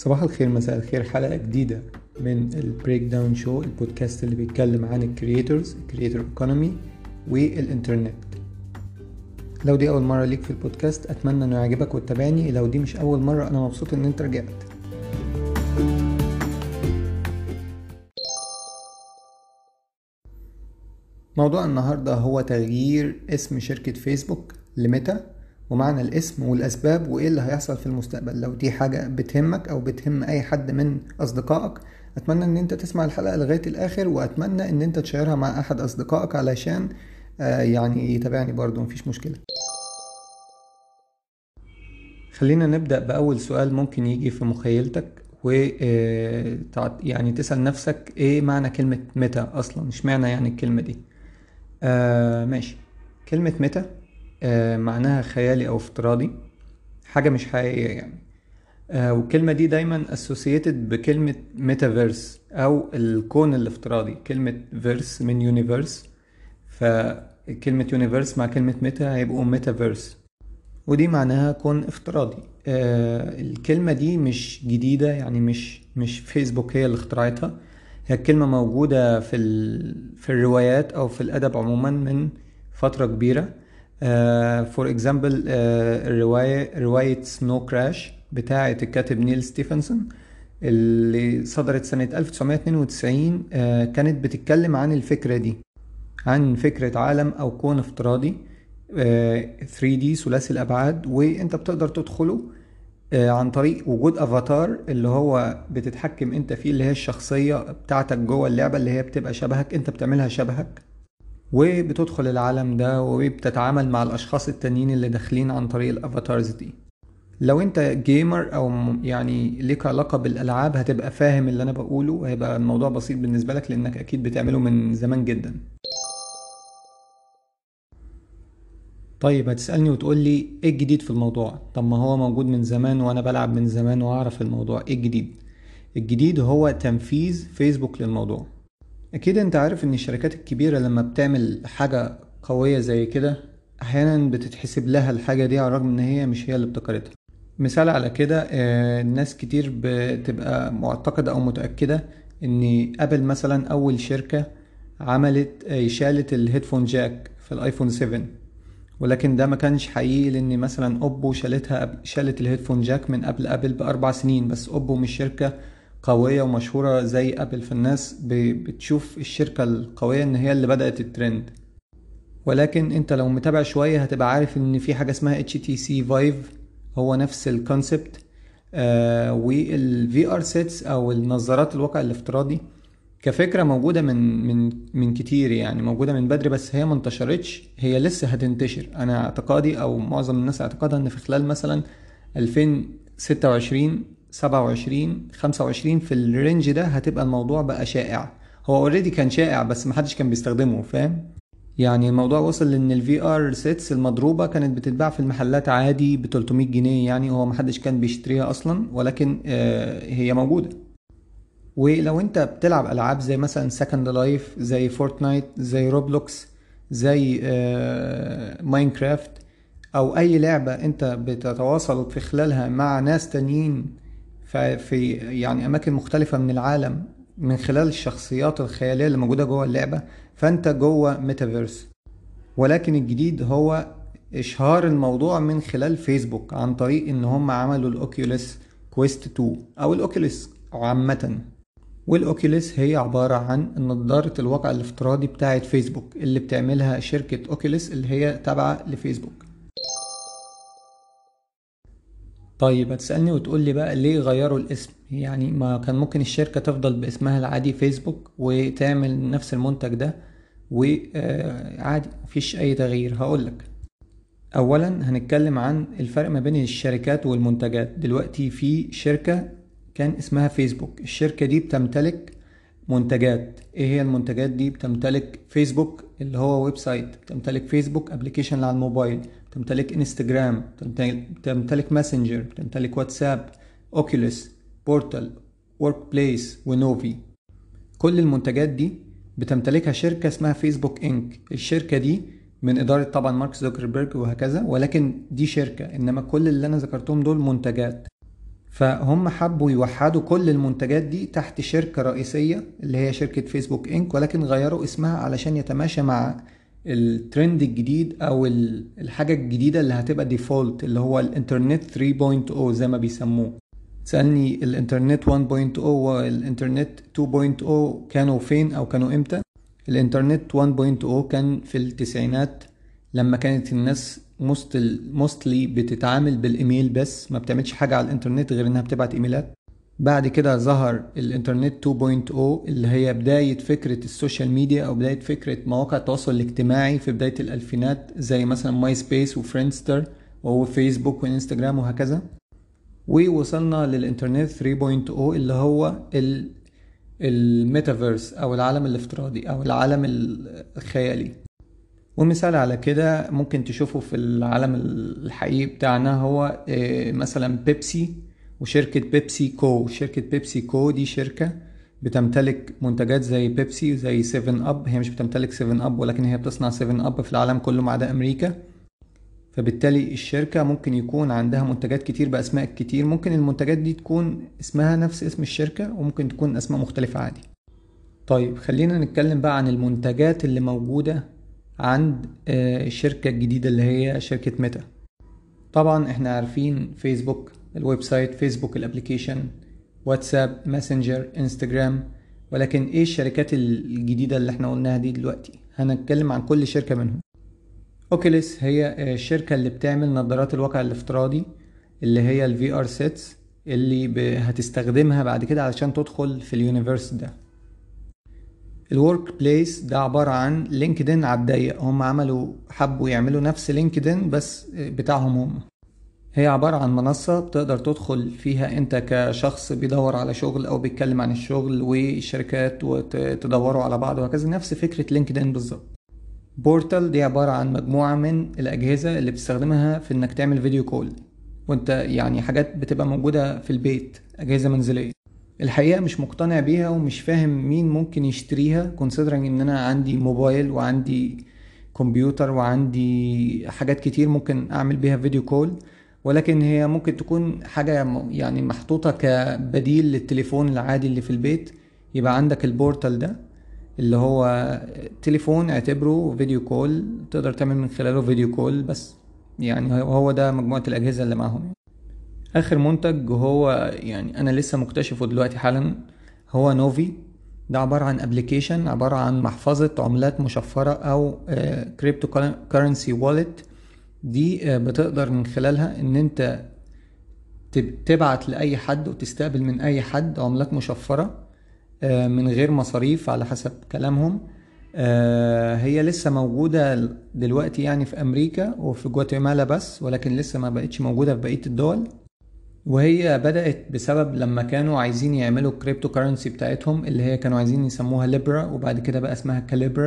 صباح الخير مساء الخير حلقة جديدة من البريك داون شو البودكاست اللي بيتكلم عن الكرييتورز الكرييتور ايكونومي والإنترنت لو دي أول مرة ليك في البودكاست أتمنى إنه يعجبك وتتابعني لو دي مش أول مرة أنا مبسوط إن أنت رجعت موضوع النهاردة هو تغيير اسم شركة فيسبوك لميتا ومعنى الاسم والأسباب وإيه اللي هيحصل في المستقبل لو دي حاجة بتهمك أو بتهم أي حد من أصدقائك أتمنى إن أنت تسمع الحلقة لغاية الآخر وأتمنى إن أنت تشيرها مع أحد أصدقائك علشان آه، يعني يتابعني برضو مفيش مشكلة خلينا نبدأ بأول سؤال ممكن يجي في مخيلتك و آه، تع- يعني تسأل نفسك إيه معنى كلمة ميتا أصلا اشمعنى يعني الكلمة دي آه ماشي كلمة ميتا آه معناها خيالي أو افتراضي حاجة مش حقيقية يعني آه والكلمة دي دايما associated بكلمة ميتافيرس أو الكون الافتراضي كلمة فيرس من يونيفرس فكلمة يونيفرس مع كلمة ميتا هيبقوا ميتافيرس ودي معناها كون افتراضي آه الكلمة دي مش جديدة يعني مش مش فيسبوك هي اللي اخترعتها هي الكلمة موجودة في ال... في الروايات أو في الأدب عموما من فترة كبيرة فور اكزامبل الرواية رواية سنو كراش بتاعة الكاتب نيل ستيفنسون اللي صدرت سنة 1992 آه كانت بتتكلم عن الفكرة دي عن فكرة عالم أو كون افتراضي آه، 3D ثلاثي الأبعاد وأنت بتقدر تدخله آه، عن طريق وجود افاتار اللي هو بتتحكم انت فيه اللي هي الشخصية بتاعتك جوه اللعبة اللي هي بتبقى شبهك انت بتعملها شبهك وبتدخل العالم ده وبتتعامل مع الاشخاص التانيين اللي داخلين عن طريق الافاتارز دي لو انت جيمر او م- يعني ليك علاقة بالالعاب هتبقى فاهم اللي انا بقوله وهيبقى الموضوع بسيط بالنسبة لك لانك اكيد بتعمله من زمان جدا طيب هتسألني وتقول لي ايه الجديد في الموضوع طب ما هو موجود من زمان وانا بلعب من زمان واعرف الموضوع ايه الجديد الجديد هو تنفيذ فيسبوك للموضوع اكيد انت عارف ان الشركات الكبيرة لما بتعمل حاجة قوية زي كده احيانا بتتحسب لها الحاجة دي على الرغم ان هي مش هي اللي ابتكرتها مثال على كده آه، ناس كتير بتبقى معتقدة او متأكدة ان ابل مثلا اول شركة عملت آه، شالت الهيدفون جاك في الايفون 7 ولكن ده ما كانش حقيقي لان مثلا اوبو شالتها قبل- شالت الهيدفون جاك من قبل ابل باربع سنين بس اوبو مش شركة قوية ومشهورة زي ابل فالناس ب- بتشوف الشركة القوية ان هي اللي بدأت الترند ولكن انت لو متابع شوية هتبقى عارف ان في حاجة اسمها HTC Vive هو نفس الكونسبت آه وال VR sets او النظارات الواقع الافتراضي كفكرة موجودة من من من كتير يعني موجودة من بدري بس هي ما انتشرتش هي لسه هتنتشر انا اعتقادي او معظم الناس اعتقادها ان في خلال مثلا 2026 27 25 في الرينج ده هتبقى الموضوع بقى شائع هو اوريدي كان شائع بس محدش كان بيستخدمه فاهم يعني الموضوع وصل لان الفي ار سيتس المضروبه كانت بتتباع في المحلات عادي ب 300 جنيه يعني هو محدش كان بيشتريها اصلا ولكن آه، هي موجوده ولو انت بتلعب العاب زي مثلا سكند لايف زي فورتنايت زي روبلوكس زي آه، ماينكرافت او اي لعبة انت بتتواصل في خلالها مع ناس تانيين ف- في يعني اماكن مختلفة من العالم من خلال الشخصيات الخيالية اللي موجودة جوه اللعبة فانت جوه ميتافيرس ولكن الجديد هو اشهار الموضوع من خلال فيسبوك عن طريق ان هم عملوا الاوكيوليس كويست 2 او الاوكيوليس عامة والاوكيوليس هي عبارة عن نظارة الواقع الافتراضي بتاعة فيسبوك اللي بتعملها شركة اوكيوليس اللي هي تابعة لفيسبوك طيب هتسألني وتقول لي بقى ليه غيروا الاسم يعني ما كان ممكن الشركة تفضل باسمها العادي فيسبوك وتعمل نفس المنتج ده وعادي مفيش اي تغيير هقولك اولا هنتكلم عن الفرق ما بين الشركات والمنتجات دلوقتي في شركة كان اسمها فيسبوك الشركة دي بتمتلك منتجات ايه هي المنتجات دي بتمتلك فيسبوك اللي هو ويب سايت بتمتلك فيسبوك ابلكيشن على الموبايل بتمتلك انستجرام بتمتلك- بتمتلك ماسنجر بتمتلك واتساب اوكيوليس بورتال ورك بليس ونوفي كل المنتجات دي بتمتلكها شركة اسمها فيسبوك انك الشركة دي من إدارة طبعا مارك زوكربيرج وهكذا ولكن دي شركة إنما كل اللي أنا ذكرتهم دول منتجات فهم حبوا يوحدوا كل المنتجات دي تحت شركة رئيسية اللي هي شركة فيسبوك انك ولكن غيروا اسمها علشان يتماشى مع الترند الجديد او الحاجة الجديدة اللي هتبقى ديفولت اللي هو الانترنت 3.0 زي ما بيسموه تسألني الانترنت 1.0 والانترنت 2.0 كانوا فين او كانوا امتى الانترنت 1.0 كان في التسعينات لما كانت الناس موستلي بتتعامل بالايميل بس ما بتعملش حاجه على الانترنت غير انها بتبعت ايميلات بعد كده ظهر الانترنت 2.0 اللي هي بداية فكرة السوشيال ميديا أو بداية فكرة مواقع التواصل الاجتماعي في بداية الألفينات زي مثلا ماي سبيس وفريندستر وهو فيسبوك وانستجرام وهكذا ووصلنا للانترنت 3.0 اللي هو الميتافيرس أو العالم الافتراضي أو العالم الخيالي ومثال على كده ممكن تشوفه في العالم الحقيقي بتاعنا هو مثلا بيبسي وشركة بيبسي كو شركة بيبسي كو دي شركة بتمتلك منتجات زي بيبسي وزي 7 اب هي مش بتمتلك 7 اب ولكن هي بتصنع 7 اب في العالم كله ما عدا امريكا فبالتالي الشركة ممكن يكون عندها منتجات كتير بأسماء كتير ممكن المنتجات دي تكون اسمها نفس اسم الشركة وممكن تكون أسماء مختلفة عادي طيب خلينا نتكلم بقى عن المنتجات اللي موجودة عند الشركة الجديدة اللي هي شركة ميتا طبعا احنا عارفين فيسبوك الويب سايت فيسبوك الابليكيشن واتساب ماسنجر انستجرام ولكن ايه الشركات الجديدة اللي احنا قلناها دي دلوقتي هنتكلم عن كل شركة منهم اوكيليس هي الشركة اللي بتعمل نظارات الواقع الافتراضي اللي هي الفي ار سيتس اللي هتستخدمها بعد كده علشان تدخل في اليونيفرس ده الورك بليس ده عبارة عن لينكدين على الضيق هم عملوا حبوا يعملوا نفس لينكدين بس بتاعهم هم هي عبارة عن منصة بتقدر تدخل فيها انت كشخص بيدور على شغل او بيتكلم عن الشغل والشركات وتدوروا على بعض وهكذا نفس فكرة لينكدين بالظبط بورتال دي عبارة عن مجموعة من الأجهزة اللي بتستخدمها في إنك تعمل فيديو كول وانت يعني حاجات بتبقى موجودة في البيت أجهزة منزلية الحقيقة مش مقتنع بيها ومش فاهم مين ممكن يشتريها كونسيدرنج ان انا عندي موبايل وعندي كمبيوتر وعندي حاجات كتير ممكن اعمل بيها فيديو كول ولكن هي ممكن تكون حاجة يعني محطوطة كبديل للتليفون العادي اللي في البيت يبقى عندك البورتال ده اللي هو تليفون اعتبره فيديو كول تقدر تعمل من خلاله فيديو كول بس يعني هو ده مجموعة الأجهزة اللي معاهم اخر منتج هو يعني انا لسه مكتشفه دلوقتي حالا هو نوفي ده عبارة عن ابلكيشن عبارة عن محفظة عملات مشفرة او كريبتو كارنسي والت دي بتقدر من خلالها ان انت تبعت لاي حد وتستقبل من اي حد عملات مشفرة من غير مصاريف على حسب كلامهم هي لسه موجودة دلوقتي يعني في امريكا وفي جواتيمالا بس ولكن لسه ما بقتش موجودة في بقية الدول وهي بدأت بسبب لما كانوا عايزين يعملوا الكريبتو كارنسي بتاعتهم اللي هي كانوا عايزين يسموها ليبرا وبعد كده بقى اسمها كاليبرا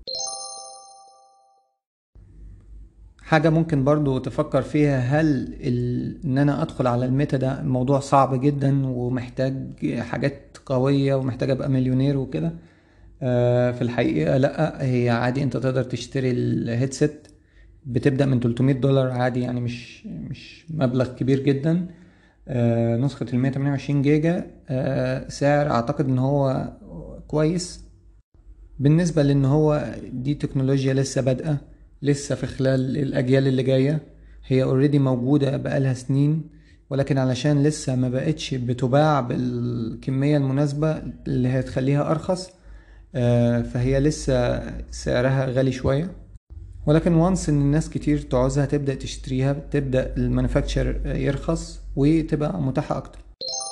حاجة ممكن برضو تفكر فيها هل ال... ان انا ادخل على الميتا ده موضوع صعب جدا ومحتاج حاجات قوية ومحتاج ابقى مليونير وكده آه في الحقيقة لا هي عادي انت تقدر تشتري الهيدسيت بتبدأ من 300 دولار عادي يعني مش مش مبلغ كبير جدا آه نسخة ال 128 جيجا آه سعر اعتقد ان هو كويس بالنسبة لان هو دي تكنولوجيا لسه بادئة لسه في خلال الاجيال اللي جاية هي اوريدي موجودة بقالها سنين ولكن علشان لسه ما بقتش بتباع بالكمية المناسبة اللي هتخليها ارخص آه فهي لسه سعرها غالي شوية ولكن وانس ان الناس كتير تعوزها تبدا تشتريها تبدا المانيفاكتشر يرخص وتبقى متاحه اكتر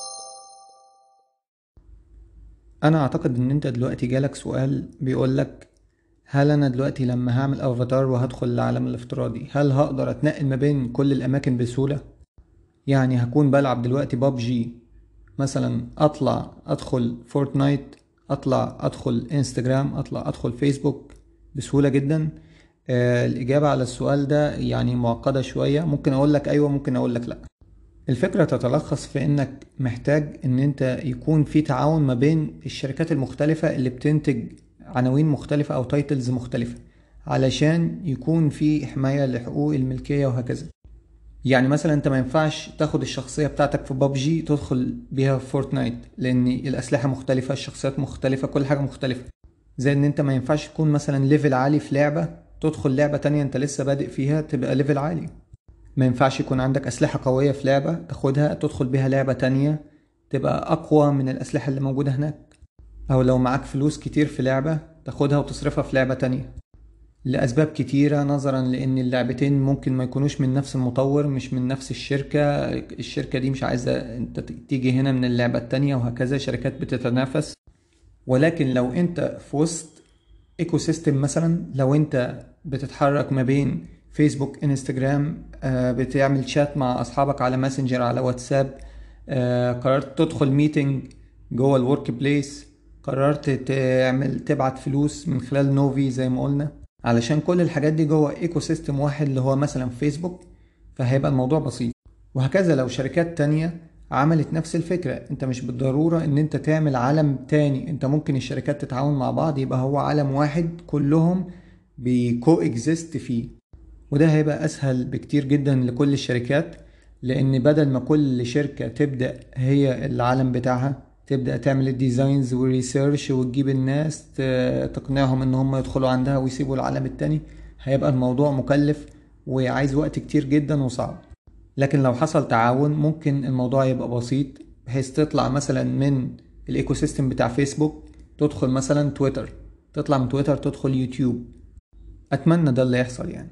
انا اعتقد ان انت دلوقتي جالك سؤال بيقولك هل انا دلوقتي لما هعمل افاتار وهدخل العالم الافتراضي هل هقدر اتنقل ما بين كل الاماكن بسهوله يعني هكون بلعب دلوقتي بابجي مثلا اطلع ادخل فورتنايت اطلع ادخل انستجرام اطلع ادخل فيسبوك بسهوله جدا الإجابة على السؤال ده يعني معقدة شوية ممكن أقول لك أيوة ممكن أقول لك لأ الفكرة تتلخص في إنك محتاج إن أنت يكون في تعاون ما بين الشركات المختلفة اللي بتنتج عناوين مختلفة أو تايتلز مختلفة علشان يكون في حماية لحقوق الملكية وهكذا يعني مثلا انت ما ينفعش تاخد الشخصية بتاعتك في بابجي تدخل بيها في فورتنايت لان الاسلحة مختلفة الشخصيات مختلفة كل حاجة مختلفة زي ان انت ما ينفعش تكون مثلا ليفل عالي في لعبة تدخل لعبة تانية انت لسه بادئ فيها تبقى ليفل عالي ما ينفعش يكون عندك اسلحة قوية في لعبة تاخدها تدخل بيها لعبة تانية تبقى اقوى من الاسلحة اللي موجودة هناك او لو معاك فلوس كتير في لعبة تاخدها وتصرفها في لعبة تانية لأسباب كتيرة نظرا لأن اللعبتين ممكن ما يكونوش من نفس المطور مش من نفس الشركة الشركة دي مش عايزة انت تيجي هنا من اللعبة التانية وهكذا شركات بتتنافس ولكن لو انت في وسط ايكو سيستم مثلا لو انت بتتحرك ما بين فيسبوك انستجرام آه، بتعمل شات مع اصحابك على ماسنجر على واتساب آه، قررت تدخل ميتنج جوه الورك بليس قررت تعمل تبعت فلوس من خلال نوفي زي ما قلنا علشان كل الحاجات دي جوه ايكو سيستم واحد اللي هو مثلا فيسبوك فهيبقى الموضوع بسيط وهكذا لو شركات تانية عملت نفس الفكرة انت مش بالضرورة ان انت تعمل عالم تاني انت ممكن الشركات تتعاون مع بعض يبقى هو عالم واحد كلهم بيكو اكزيست فيه وده هيبقى اسهل بكتير جدا لكل الشركات لان بدل ما كل شركة تبدأ هي العالم بتاعها تبدأ تعمل الديزاينز والريسيرش وتجيب الناس تقنعهم ان هم يدخلوا عندها ويسيبوا العالم التاني هيبقى الموضوع مكلف وعايز وقت كتير جدا وصعب لكن لو حصل تعاون ممكن الموضوع يبقى بسيط بحيث تطلع مثلا من الايكو سيستم بتاع فيسبوك تدخل مثلا تويتر تطلع من تويتر تدخل يوتيوب اتمنى ده اللي يحصل يعني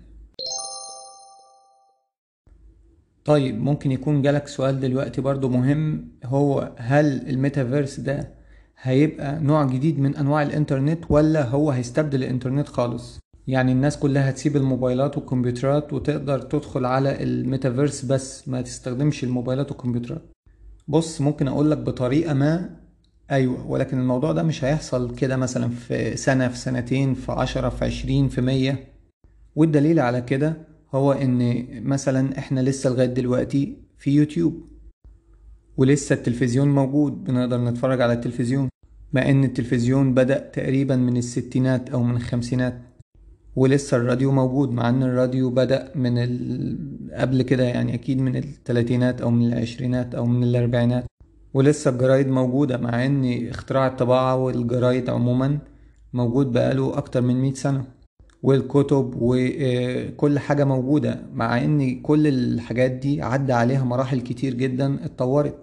طيب ممكن يكون جالك سؤال دلوقتي برضو مهم هو هل الميتافيرس ده هيبقى نوع جديد من انواع الانترنت ولا هو هيستبدل الانترنت خالص يعني الناس كلها هتسيب الموبايلات والكمبيوترات وتقدر تدخل على الميتافيرس بس ما تستخدمش الموبايلات والكمبيوترات بص ممكن اقولك بطريقة ما ايوه ولكن الموضوع ده مش هيحصل كده مثلا في سنة في سنتين في عشرة في عشرين في مية والدليل على كده هو ان مثلا احنا لسه لغاية دلوقتي في يوتيوب ولسه التلفزيون موجود بنقدر نتفرج على التلفزيون مع ان التلفزيون بدأ تقريبا من الستينات او من الخمسينات ولسه الراديو موجود مع ان الراديو بدأ من ال... قبل كده يعني اكيد من التلاتينات او من العشرينات او من الاربعينات ولسه الجرايد موجودة مع ان اختراع الطباعة والجرايد عموما موجود بقاله اكتر من مئة سنة والكتب وكل حاجة موجودة مع ان كل الحاجات دي عدى عليها مراحل كتير جدا اتطورت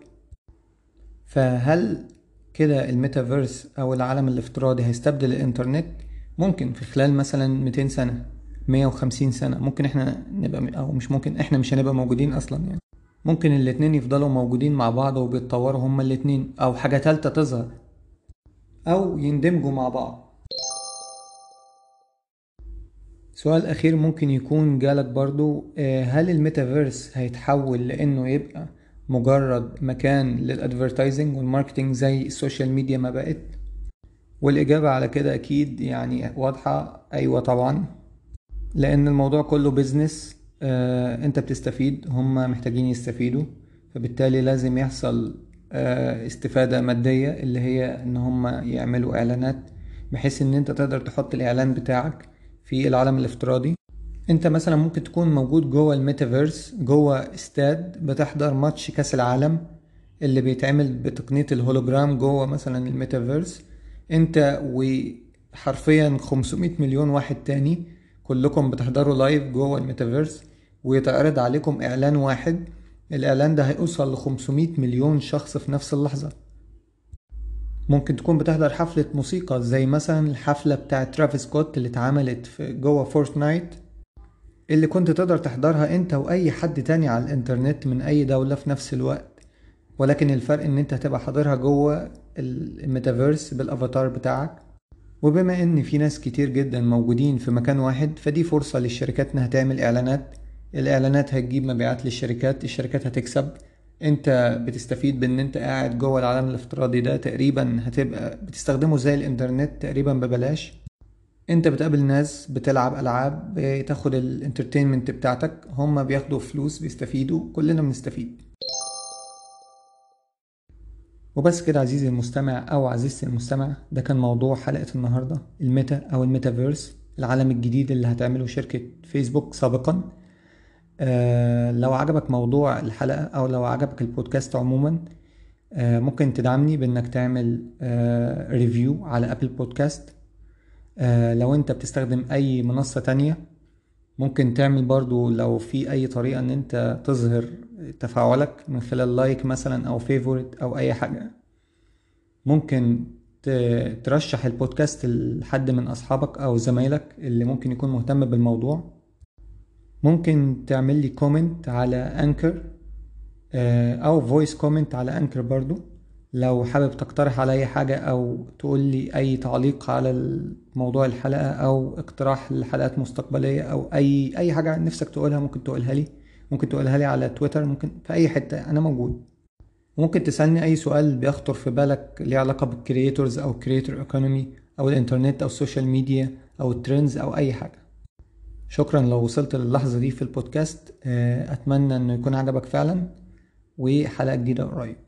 فهل كده الميتافيرس او العالم الافتراضي هيستبدل الانترنت ممكن في خلال مثلا 200 سنة 150 سنة ممكن احنا نبقى او مش ممكن احنا مش هنبقى موجودين اصلا يعني ممكن الاتنين يفضلوا موجودين مع بعض وبيتطوروا هما الاتنين او حاجة تالتة تظهر او يندمجوا مع بعض سؤال أخير ممكن يكون جالك برضو هل الميتافيرس هيتحول لأنه يبقى مجرد مكان للادفرتايزنج والماركتينج زي السوشيال ميديا ما بقت والإجابة على كده أكيد يعني واضحة أيوة طبعا لأن الموضوع كله بيزنس آه أنت بتستفيد هم محتاجين يستفيدوا فبالتالي لازم يحصل آه استفادة مادية اللي هي إن هم يعملوا إعلانات بحيث إن أنت تقدر تحط الإعلان بتاعك في العالم الافتراضي انت مثلا ممكن تكون موجود جوه الميتافيرس جوه استاد بتحضر ماتش كاس العالم اللي بيتعمل بتقنية الهولوجرام جوه مثلا الميتافيرس انت وحرفيا 500 مليون واحد تاني كلكم بتحضروا لايف جوه الميتافيرس ويتعرض عليكم اعلان واحد الاعلان ده هيوصل ل 500 مليون شخص في نفس اللحظة ممكن تكون بتحضر حفلة موسيقى زي مثلا الحفلة بتاعة ترافيس سكوت اللي اتعملت في جوه فورتنايت اللي كنت تقدر تحضرها انت واي حد تاني على الانترنت من اي دولة في نفس الوقت ولكن الفرق ان انت هتبقى حاضرها جوه الميتافيرس بالافاتار بتاعك وبما ان في ناس كتير جدا موجودين في مكان واحد فدي فرصة للشركات انها تعمل اعلانات الاعلانات هتجيب مبيعات للشركات الشركات هتكسب انت بتستفيد بان انت قاعد جوه العالم الافتراضي ده تقريبا هتبقى بتستخدمه زي الانترنت تقريبا ببلاش انت بتقابل ناس بتلعب العاب بتاخد الانترتينمنت بتاعتك هما بياخدوا فلوس بيستفيدوا كلنا بنستفيد وبس كده عزيزي المستمع او عزيزتي المستمع ده كان موضوع حلقة النهاردة الميتا او الميتافيرس العالم الجديد اللي هتعمله شركة فيسبوك سابقا آه، لو عجبك موضوع الحلقة أو لو عجبك البودكاست عموما آه، ممكن تدعمني بإنك تعمل ريفيو على أبل بودكاست لو أنت بتستخدم أي منصة تانية ممكن تعمل برضو لو في أي طريقة إن أنت تظهر تفاعلك من خلال لايك مثلا أو فيفورت أو أي حاجة ممكن ترشح البودكاست لحد من أصحابك أو زمايلك اللي ممكن يكون مهتم بالموضوع ممكن تعمل لي كومنت على أنكر أو فويس كومنت على أنكر برضو لو حابب تقترح على أي حاجة أو تقول لي أي تعليق على موضوع الحلقة أو اقتراح لحلقات مستقبلية أو أي أي حاجة نفسك تقولها ممكن تقولها لي ممكن تقولها لي على تويتر ممكن في أي حتة أنا موجود ممكن تسألني أي سؤال بيخطر في بالك ليه علاقة بالكرييتورز أو كرييتور ايكونومي أو الإنترنت أو السوشيال ميديا أو الترندز أو أي حاجة شكرا لو وصلت للحظة دي في البودكاست أتمنى أنه يكون عجبك فعلا وحلقة جديدة قريب